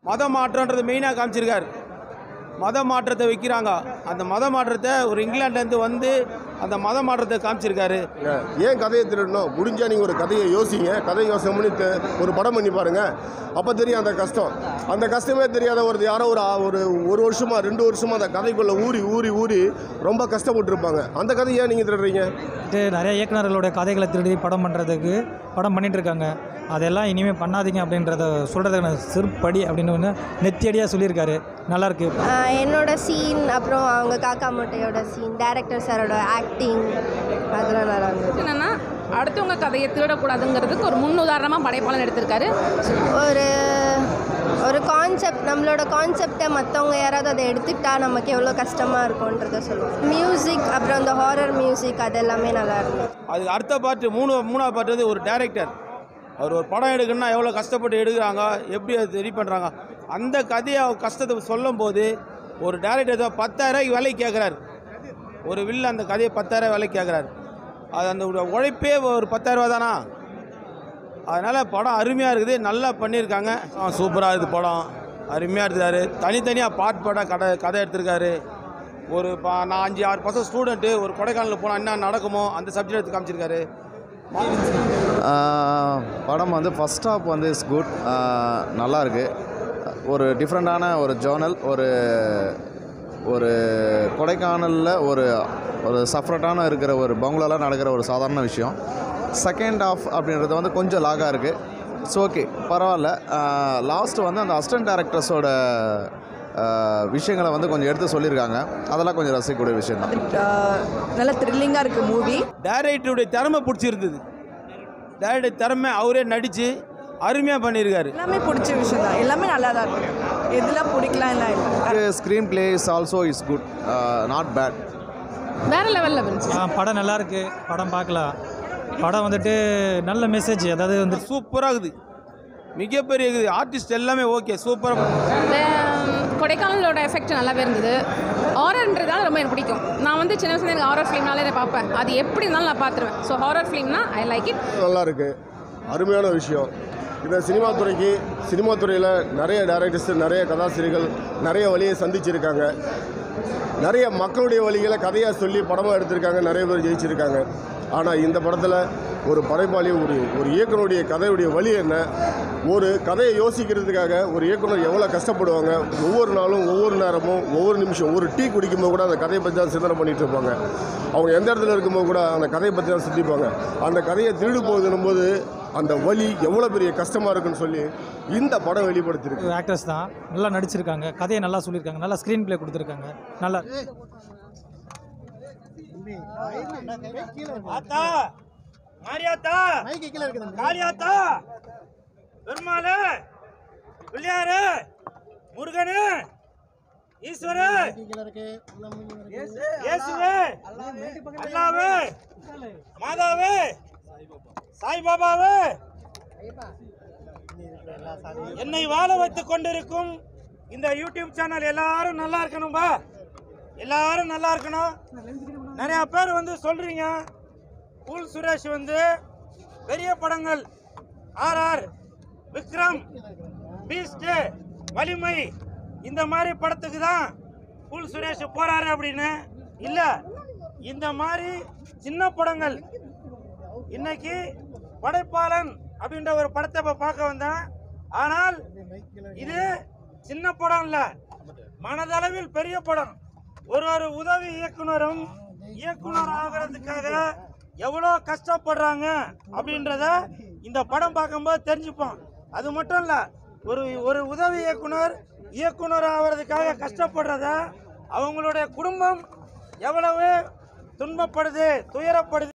மத மாற்றன்றது மெயினாக காமிச்சிருக்காரு மத மாற்றத்தை வைக்கிறாங்க அந்த மத மாற்றத்தை ஒரு இங்கிலாந்துலேருந்து வந்து அந்த மத மாற்றத்தை காமிச்சிருக்காரு ஏன் கதையை திருடணும் முடிஞ்சா நீங்கள் ஒரு கதையை யோசிங்க கதையை யோசனை பண்ணி தெ- ஒரு படம் பண்ணி பாருங்க அப்போ தெரியும் அந்த கஷ்டம் அந்த கஷ்டமே தெரியாத ஒரு யாரோ ஒரு ஆ- ஒரு ஒரு வருஷமா ரெண்டு வருஷமா அந்த கதைக்குள்ள ஊறி ஊறி ஊறி ரொம்ப கஷ்டப்பட்டுருப்பாங்க அந்த கதையை ஏன் நீங்கள் திருடுறீங்க வந்துட்டு நிறைய இயக்குனர்களுடைய கதைகளை திருடி படம் பண்ணுறதுக்கு படம் பண்ணிட்டு இருக்காங்க அதெல்லாம் இனிமேல் பண்ணாதீங்க அப்படின்றத சொல்கிறதுக்கான சிறுபடி அப்படின்னு ஒன்று நெத்தியடியாக சொல்லியிருக்காரு நல்லாயிருக்கு ஆஹ் என்னோட சீன் அப்புறம் அவங்க காக்கா மூட்டையோட சீன் டேரக்டர் சாரோட ஆக்டிங் அதெல்லாம் நல்லா இருந்தது என்னன்னா அடுத்தவங்க கதையை திருடக்கூடாதுங்கிறதுக்கு ஒரு முன் உதாரணமாக படைப்பாளன் எடுத்திருக்காரு ஒரு ஒரு கான்செப்ட் நம்மளோட கான்செப்டை மற்றவங்க யாராவது அதை எடுத்துக்கிட்டா நமக்கு எவ்வளோ கஷ்டமாக இருக்கும்ன்றத சொல்லுவோம் மியூசிக் அப்புறம் அந்த ஹாரர் மியூசிக் அது எல்லாமே நல்லா இருந்தது அது அடுத்த பாட்டு மூணு மூணாவது பாட்டு வந்து ஒரு டைரக்டர் அவர் ஒரு படம் எடுக்கணும்னா எவ்வளோ கஷ்டப்பட்டு எடுக்கிறாங்க எப்படி அது ரெடி பண்ணுறாங்க அந்த கதையை அவர் கஷ்டத்தை சொல்லும்போது ஒரு டேரக்டர் தான் பத்தாயிரம் விலைக்கு கேட்குறாரு ஒரு வில்ல அந்த கதையை பத்தாயிரம் விலைக்கு கேட்குறாரு அது அந்த உட- உழைப்பே ஒரு பத்தாயிரரூவா தானா அதனால் படம் அருமையாக இருக்குது நல்லா பண்ணியிருக்காங்க சூப்பராக இருக்குது படம் அருமையாக எடுத்துருக்காரு தனித்தனியாக பாட் பாட்டாக கதை கதை எடுத்திருக்காரு ஒரு பா நான் அஞ்சு ஆறு பசங்க ஸ்டூடெண்ட்டு ஒரு கொடைக்கானலில் போனால் என்ன நடக்குமோ அந்த சப்ஜெக்ட் எடுத்து காமிச்சிருக்காரு ஆஹ் படம் வந்து ஃபஸ்ட் ஹாப் வந்து இஸ் குட் நல்லா இருக்கு ஒரு டிஃப்ரெண்ட்டான ஒரு ஜேர்னல் ஒரு ஒரு கொடைக்கானலில் ஒரு ஒரு சஃப்ரட்டான இருக்கிற ஒரு பங்களாலாம் நடக்கிற ஒரு சாதாரண விஷயம் செகண்ட் ஆஃப் அப்படின்றது வந்து கொஞ்சம் லாகாக இருக்குது இட்ஸ் ஓகே பரவாயில்ல லாஸ்ட் வந்து அந்த அசிஸ்டன்ட் டேரக்டர்ஸோட விஷயங்களை வந்து கொஞ்சம் எடுத்து சொல்லியிருக்காங்க அதெல்லாம் கொஞ்சம் ரசிக்கக்கூடிய விஷயம் தான் நல்ல த்ரில்லிங்காக இருக்குது மூவி டேரக்டருடைய திறமை பிடிச்சிருந்தது டேரக்டர் திறமை அவரே நடித்து அருமையாக பண்ணியிருக்காரு எல்லாமே பிடிச்ச விஷயம் தான் எல்லாமே நல்லா தான் இருக்கு எதில் பிடிக்கலாம் இல்லை இல்லை screen play is also is good not bad வேற லெவலில் இருந்துச்சு ஆ, படம் நல்லா இருக்கு படம் பார்க்கலாம் படம் வந்துட்டு நல்ல மெசேஜ் அதாவது வந்து சூப்பராக இருக்குது மிகப்பெரிய இருக்குது ஆர்டிஸ்ட் எல்லாமே ஓகே சூப்பராக வே- கொடைக்கானலோட எஃபெக்ட் நல்லாவே இருந்தது ஹாரர்ன்றதால ரொம்ப எனக்கு பிடிக்கும் நான் வந்து சின்ன வயசுல எனக்கு ஹாரர் ஃபிலிம்னாலே நான் பார்ப்பேன் அது எப்படி இருந்தாலும் நான் பார்த்துருவேன் ஸோ ஹாரர் ஃபிலிம்னா ஐ லைக் இட் நல்லா இருக்கு அருமையான விஷயம் இந்த சினிமா துறைக்கு சினிமா துறையில் நிறைய டேரக்டர்ஸ் நிறைய கதாசிரியர்கள் நிறைய வழியை சந்திச்சிருக்காங்க நிறைய மக்களுடைய வழிகளை கதையாக சொல்லி படமாக எடுத்திருக்காங்க நிறைய பேர் ஜெயிச்சிருக்காங்க ஆனால் இந்த படத்தில் ஒரு படைப்பாளி ஒரு ஒரு இயக்குனருடைய கதையுடைய வழி என்ன ஒரு கதையை யோசிக்கிறதுக்காக ஒரு இயக்குனர் எவ்வளோ கஷ்டப்படுவாங்க ஒவ்வொரு நாளும் ஒவ்வொரு நேரமும் ஒவ்வொரு நிமிஷம் ஒரு டீ குடிக்கும்போது கூட அந்த கதையை பற்றி தான் சிந்தனை பண்ணிட்டு இருப்பாங்க அவங்க எந்த இடத்துல இருக்கும்போது கூட அந்த கதையை பற்றி தான் சிந்திப்பாங்க அந்த கதையை திருடு போகுதுன்னும் போது அந்த வலி எவ்வளோ பெரிய கஷ்டமாக இருக்குன்னு சொல்லி இந்த படம் வெளிப்படுத்தியிருக்கு ஆக்டர்ஸ் தான் நல்லா நடிச்சிருக்காங்க கதையை நல்லா சொல்லியிருக்காங்க நல்லா ஸ்க்ரீன் ப்ளே கொடுத்துருக்காங்க நல்லா ஆத்தா மாரியாத்தா காளியாத்தா பெருமாளு பிள்ளையாரு முருகனு ஈஸ்வரு இயேசுவே அல்லாவே மாதாவே சாய்பாபாவே என்னை வாழ வைத்துக் கொண்டிருக்கும் இந்த யூடியூப் சேனல் எல்லாரும் நல்லா இருக்கணும்பா எல்லாரும் நல்லா இருக்கணும் நிறைய பேர் வந்து சொல்றீங்க கூல் சுரேஷ் வந்து பெரிய படங்கள் ஆர்ஆர் விக்ரம் பீஸ்ட் வலிமை இந்த மாதிரி படத்துக்கு தான் கூல் சுரேஷ் போறாரு அப்படின்னு இல்ல இந்த மாதிரி சின்ன படங்கள் இன்னைக்கு படைப்பாளன் அப்படின்ற ஒரு படத்தை இப்ப பார்க்க வந்தேன் ஆனால் இது சின்ன படம் இல்ல மனதளவில் பெரிய படம் ஒரு ஒரு உதவி இயக்குனரும் இயக்குனர் ஆகிறதுக்காக எவ்வளோ கஷ்டப்படுறாங்க அப்படின்றத இந்த படம் பார்க்கும்போது தெரிஞ்சுப்போம் அது மட்டும் இல்லை ஒரு ஒரு உதவி இயக்குனர் இயக்குனர் ஆகிறதுக்காக கஷ்டப்படுறத அவங்களுடைய குடும்பம் எவ்வளவு துன்பப்படுது துயரப்படுது